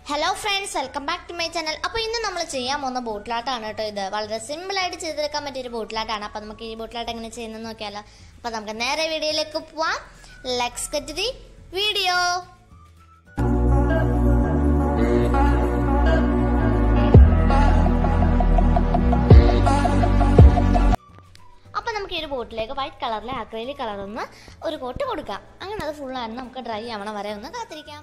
hello friends welcome back to my channel അപ്പോൾ ഇന്ന് നമ്മൾ ചെയ്യാൻ പോകുന്ന ബോട്ടിലാട്ടാണ് കേട്ടോ ഇത് വളരെ സിമ്പിൾ ആയിട്ട് ചെയ്തെടുക്കാൻ പറ്റിയൊരു ബോട്ടിലാട്ടാണ് അപ്പോൾ നമുക്ക് ഈ ബോട്ടിലാട്ട് എങ്ങനെ ചെയ്യുന്നത് നോക്കിയാലോ അപ്പോൾ നമുക്ക് നേരെ വീഡിയോയിലേക്ക് പോവാം ലെക്സ് ഗെറ്റ് ദി വീഡിയോ അപ്പോൾ നമുക്ക് ഈ ഒരു ബോട്ടിലേക്ക് വൈറ്റ് കളറിലെ അക്രൈലിക് കളർ ഒന്ന് ഒരു കോട്ട് കൊടുക്കാം അങ്ങനെ അത് ഫുള്ളാണ് നമുക്ക് ഡ്രൈ ആവണം വരെ ഒന്ന് കാത്തിരിക്കാം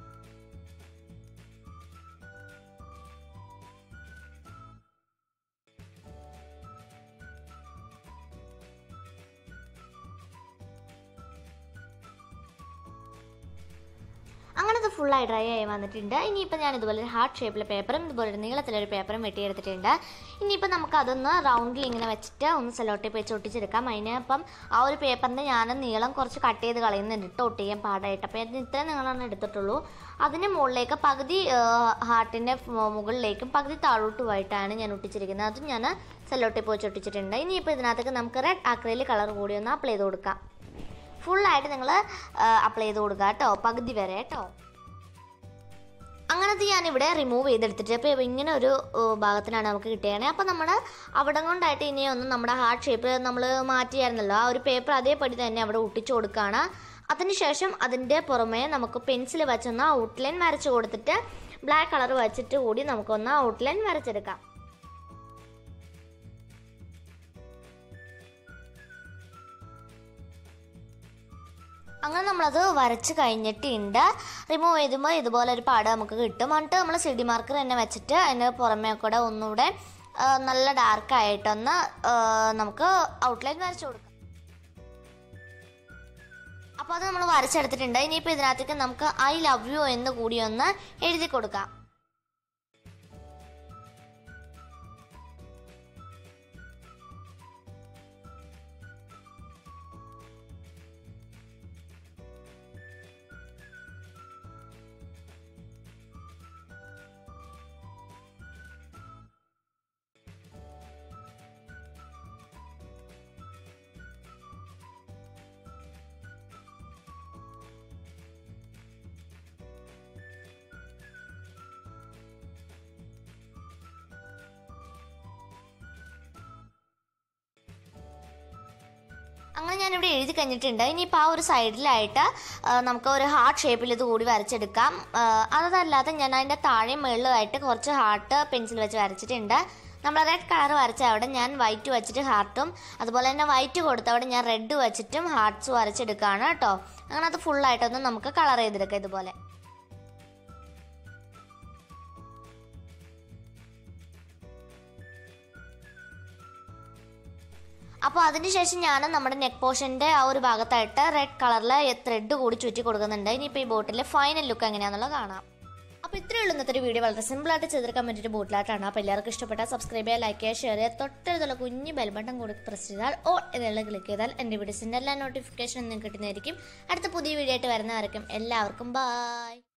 അങ്ങനെ അത് ഫുള്ളായി ഡ്രൈ ആയി വന്നിട്ടുണ്ട് ഇനിയിപ്പോൾ ഞാൻ ഇതുപോലെ ഒരു ഹാർട്ട് ഷേപ്പിലെ പേപ്പറും ഇതുപോലെ ഒരു നീളത്തിലൊരു പേപ്പറും വെട്ടിയെടുത്തിട്ടുണ്ട് ഇനിയിപ്പോൾ നമുക്ക് അതൊന്ന് റൗണ്ടിൽ ഇങ്ങനെ വെച്ചിട്ട് ഒന്ന് സെലോട്ടേപ്പ് വെച്ച് ഒട്ടിച്ചെടുക്കാം അതിന് ഇപ്പം ആ ഒരു പേപ്പറിൻ്റെ ഞാൻ നീളം കുറച്ച് കട്ട് ചെയ്ത് കളയുന്നുണ്ട് ഇട്ട് ഒട്ട് ചെയ്യാൻ പാടായിട്ട് അപ്പോൾ അതിന് ഇത്രയും നീളമാണ് എടുത്തിട്ടുള്ളൂ അതിന് മുകളിലേക്ക് പകുതി ഹാർട്ടിൻ്റെ മുകളിലേക്കും പകുതി താഴോട്ടുമായിട്ടാണ് ഞാൻ ഒട്ടിച്ചിരിക്കുന്നത് അതും ഞാൻ സെലോട്ടേപ്പ് വെച്ച് ഒട്ടിച്ചിട്ടുണ്ട് ഇനിയിപ്പോൾ ഇതിനകത്തേക്ക് നമുക്ക് റെഡ് ആക്രയിൽ കളർ കൂടി ഒന്ന് അപ്ലൈ ചെയ്ത് കൊടുക്കാം ഫുള്ളായിട്ട് നിങ്ങൾ അപ്ലൈ ചെയ്ത് കൊടുക്കുക കേട്ടോ പകുതി വരെ കേട്ടോ അങ്ങനത്തെ ഞാനിവിടെ റിമൂവ് ചെയ്തെടുത്തിട്ട് അപ്പോൾ ഇങ്ങനെ ഒരു ഏഹ്, ഭാഗത്തിനാണ് നമുക്ക് കിട്ടിയത് അപ്പോൾ നമ്മൾ അവിടെ കൊണ്ടായിട്ട് ഇനി ഒന്ന് നമ്മുടെ ഹാർട്ട് ഷേപ്പ് നമ്മൾ മാറ്റിയായിരുന്നല്ലോ ആ ഒരു പേപ്പർ അതേപടി തന്നെ അവിടെ ഒട്ടിച്ചു കൊടുക്കുകയാണ് അതിനുശേഷം അതിൻ്റെ പുറമേ നമുക്ക് പെൻസിൽ വെച്ചൊന്ന് ഔട്ട്ലൈൻ വരച്ച് കൊടുത്തിട്ട് ബ്ലാക്ക് കളർ വെച്ചിട്ട് കൂടി നമുക്കൊന്ന് ഔട്ട്ലൈൻ വരച്ചെടുക്കാം അങ്ങനെ നമ്മളത് വരച്ച് കഴിഞ്ഞിട്ടുണ്ട് റിമൂവ് ചെയ്തുമ്പോൾ ഇതുപോലെ ഒരു പാട് നമുക്ക് കിട്ടും എന്നിട്ട് നമ്മൾ സി ഡി മാർക്കർ തന്നെ വെച്ചിട്ട് അതിന് പുറമേ കൂടെ ഒന്നുകൂടെ ആ, നല്ല ഡാർക്ക് ആയിട്ടൊന്ന് ആ, നമുക്ക് ഔട്ട്ലൈൻ വരച്ചു കൊടുക്കാം അപ്പോൾ അത് നമ്മൾ വരച്ചെടുത്തിട്ടുണ്ട് ഇനിയിപ്പോൾ ഇതിനകത്തേക്ക് നമുക്ക് ഐ ലവ് യു എന്ന് കൂടി ഒന്ന് എഴുതി കൊടുക്കാം അങ്ങനെ ഞാനിവിടെ എഴുതി കഴിഞ്ഞിട്ടുണ്ട് ഇനിയിപ്പോൾ ആ ഒരു സൈഡിലായിട്ട് ആ, നമുക്ക് ഒരു ഹാർട്ട് ഷേപ്പിൽ ഇത് കൂടി വരച്ചെടുക്കാം ആ, അതല്ലാതെ ഞാൻ അതിൻ്റെ താഴെ മുകളിലായിട്ട് കുറച്ച് ഹാർട്ട് പെൻസിൽ വെച്ച് വരച്ചിട്ടുണ്ട് നമ്മൾ റെഡ് കളർ വരച്ച അവിടെ ഞാൻ വൈറ്റ് വെച്ചിട്ട് ഹാർട്ടും അതുപോലെ തന്നെ വൈറ്റ് കൊടുത്ത അവിടെ ഞാൻ റെഡ് വെച്ചിട്ടും ഹാർട്ട്സ് വരച്ചെടുക്കുകയാണ് കേട്ടോ അങ്ങനെ അത് ഫുള്ളായിട്ടൊന്ന് നമുക്ക് കളർ ചെയ്തെടുക്കാം ഇതുപോലെ അപ്പോൾ അതിനുശേഷം ഞാൻ നമ്മുടെ നെക്ക് പോർഷൻ്റെ ആ ഒരു ഭാഗത്തായിട്ട് റെഡ് കളറിലെ ത്രെഡ് കൂടി ചുറ്റി കൊടുക്കുന്നുണ്ട് ഇനിയിപ്പോൾ ഈ ബോട്ടിലെ ഫൈനൽ ലുക്ക് എങ്ങനെയാണെന്നുള്ളത് കാണാം അപ്പോൾ ഇത്രയേ ഉള്ളൂ ഇന്നത്തെ ഒരു വീഡിയോ വളരെ സിമ്പിളായിട്ട് ചെയ്തെടുക്കാൻ പറ്റിയൊരു ബോട്ടിലായിട്ടാണ് അപ്പോൾ എല്ലാവർക്കും ഇഷ്ടപ്പെട്ടാൽ സബ്സ്ക്രൈബ് ചെയ്യുക ലൈക്ക് ചെയ്യുക ഷെയർ ചെയ്യുക തൊട്ടടുത്തുള്ള കുഞ്ഞ് ബെൽ ബട്ടൺ കൂടി പ്രസ് ചെയ്താൽ ഓ എന്നുള്ള ക്ലിക്ക് ചെയ്താൽ എൻ്റെ വീഡിയോസിൻ്റെ എല്ലാ നോട്ടിഫിക്കേഷനും നിങ്ങൾക്ക് കിട്ടുന്നതായിരിക്കും അടുത്ത പുതിയ വീഡിയോ ആയിട്ട് വരുന്നവരക്കും എല്ലാവർക്കും ബായ്